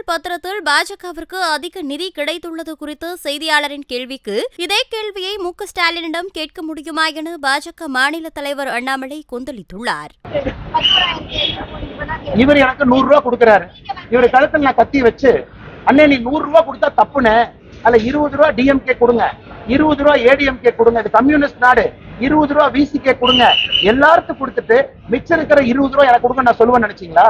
தேர்தல் பத்திரத்தில் பாஜகவிற்கு அதிக நிதி கிடைத்துள்ளது குறித்து செய்தியாளரின் கேள்விக்கு இதே கேள்வியை மு க ஸ்டாலினிடம் கேட்க முடியுமா என பாஜக மாநில தலைவர் அண்ணாமலை கொந்தளித்துள்ளார் இவர் எனக்கு நூறு ரூபா கொடுக்கறாரு இவர் கழுத்துல நான் கத்தி வச்சு அண்ணே நீ நூறு ரூபா கொடுத்தா தப்புன்னு அதுல இருபது ரூபா டிஎம்கே கொடுங்க இருபது ரூபா ஏடிஎம்கே கொடுங்க இது கம்யூனிஸ்ட் நாடு இருபது ரூபா விசிகே கொடுங்க எல்லாருக்கும் கொடுத்துட்டு மிச்சம் இருக்கிற இருபது ரூபா எனக்கு கொடுங்க நான் சொல்லுவேன் நினைச்சீங்களா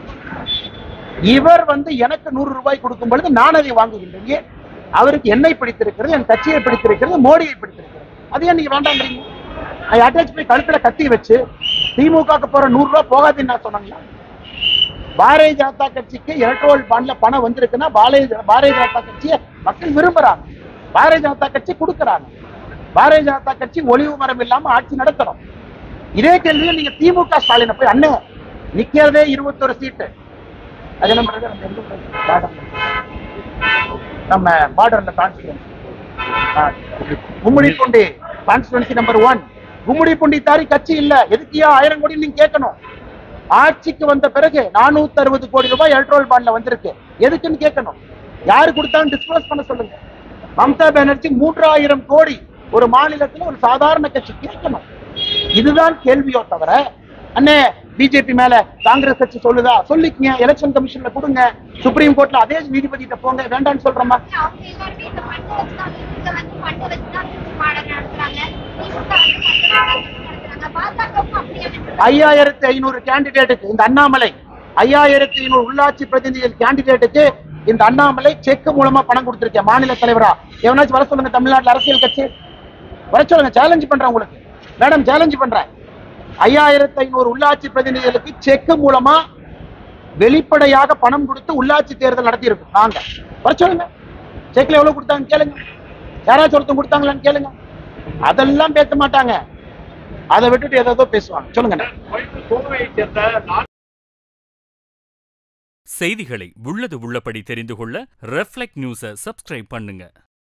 இவர் வந்து எனக்கு நூறு ரூபாய் கொடுக்கும் பொழுது நான் அதை வாங்குகின்றேன் ஏன்? அவருக்கு என்னை பிடித்திருக்கிறது என் கட்சியை பிடித்திருக்கிறது மோடியை பிடித்திருக்கிறது அது ஏன் நீங்க வேண்டாங்கிறீங்க அட்டாச் போய் கழுத்துல கத்தி வச்சு திமுகக்கு போற நூறு ரூபாய் போகாதுன்னு நான் சொன்னாங்களா பாரதிய ஜனதா கட்சிக்கு எலக்ட்ரோல் பாண்ட்ல பணம் வந்திருக்குன்னா பாரதிய பாரதிய ஜனதா கட்சியை மக்கள் விரும்புறாங்க பாரதிய ஜனதா கட்சி கொடுக்கறாங்க பாரதிய ஜனதா கட்சி ஒளிவு மரம் இல்லாம ஆட்சி நடத்தணும் இதே கேள்வியை நீங்க திமுக ஸ்டாலினை போய் அண்ணே நிக்கிறதே இருபத்தொரு சீட்டு அது என்ன பண்றது? நம்ம எங்க போறது? பார்டர்ல. நம்ம பார்டர்ல constituency Gummidipoondi constituency number one Gummidipoondi தாரி கட்சி இல்ல எதுக்கியா ஆயிரம் கோடி நீங்க கேட்கணும் ஆட்சிக்கு வந்த பிறகு நானூத்தி அறுபது கோடி ரூபாய் எலக்ட்ரோல் பாண்ட்ல வந்திருக்கு எதுக்குன்னு கேட்கணும் யாரு கொடுத்தாலும் டிஸ்க்ளோஸ் பண்ண சொல்லுங்க மம்தா பானர்ஜி மூன்றாயிரம் கோடி ஒரு மாநிலத்துல ஒரு சாதாரண கட்சி கேட்கணும் இதுதான் கேள்வியோ தவிர அண்ணே பிஜேபி மேல காங்கிரஸ் கட்சி சொல்லுதா சொல்லிக்கங்க எலெக்ஷன் கமிஷன்ல கொடுங்க சுப்ரீம் கோர்ட்ல அதே நீதிபதி கிட்ட போங்க வேண்டாம்னு சொல்றோமா அவங்க எல்லாருமே இந்த ஃபண்ட் வச்சுதான் இவங்க வந்து ஃபண்ட் வச்சுதான் பாடம் நடத்துறாங்க திமுக வந்து ஃபண்ட் நடத்துறாங்க பாஜகவும் அப்படியே வந்து ஐயாயிரத்தி ஐநூறு கேண்டிடேட்டுக்கு இந்த அண்ணாமலை ஐயாயிரத்தி ஐநூறு உள்ளாட்சி பிரதிநிதிகள் கேண்டிடேட்டுக்கு இந்த அண்ணாமலை செக் மூலமா பணம் கொடுத்திருக்கேன் மாநில தலைவரா எவனாச்சும் வர சொல்லுங்க தமிழ்நாட்டுல அரசியல் கட்சி வர சொல்லுங்க சேலஞ்ச் பண்றேன் உங்களுக்கு மேடம் சேலஞ்ச் பண்றேன் ஐயாயிரத்தி ஐநூறு உள்ளாட்சி பிரதிநிதிகளுக்கு செக் மூலமா வெளிப்படையாக பணம் கொடுத்து உள்ளாட்சி தேர்தல் நடத்தி இருக்கோம் நாங்க வர சொல்லுங்க செக்ல எவ்வளவு கொடுத்தாங்க கேளுங்க யாராச்சும் ஒருத்தன் கொடுத்தாங்களான்னு கேளுங்க அதெல்லாம் பேச மாட்டாங்க அதை விட்டுட்டு ஏதோ பேசுவாங்க சொல்லுங்க கோவையைச் சேர்ந்த நான்கு செய்திகளை உள்ளது உள்ளபடி தெரிந்து கொள்ள ரெஃப்ளெக்ட் நியூஸை சப்ஸ்கிரைப் பண்ணுங்க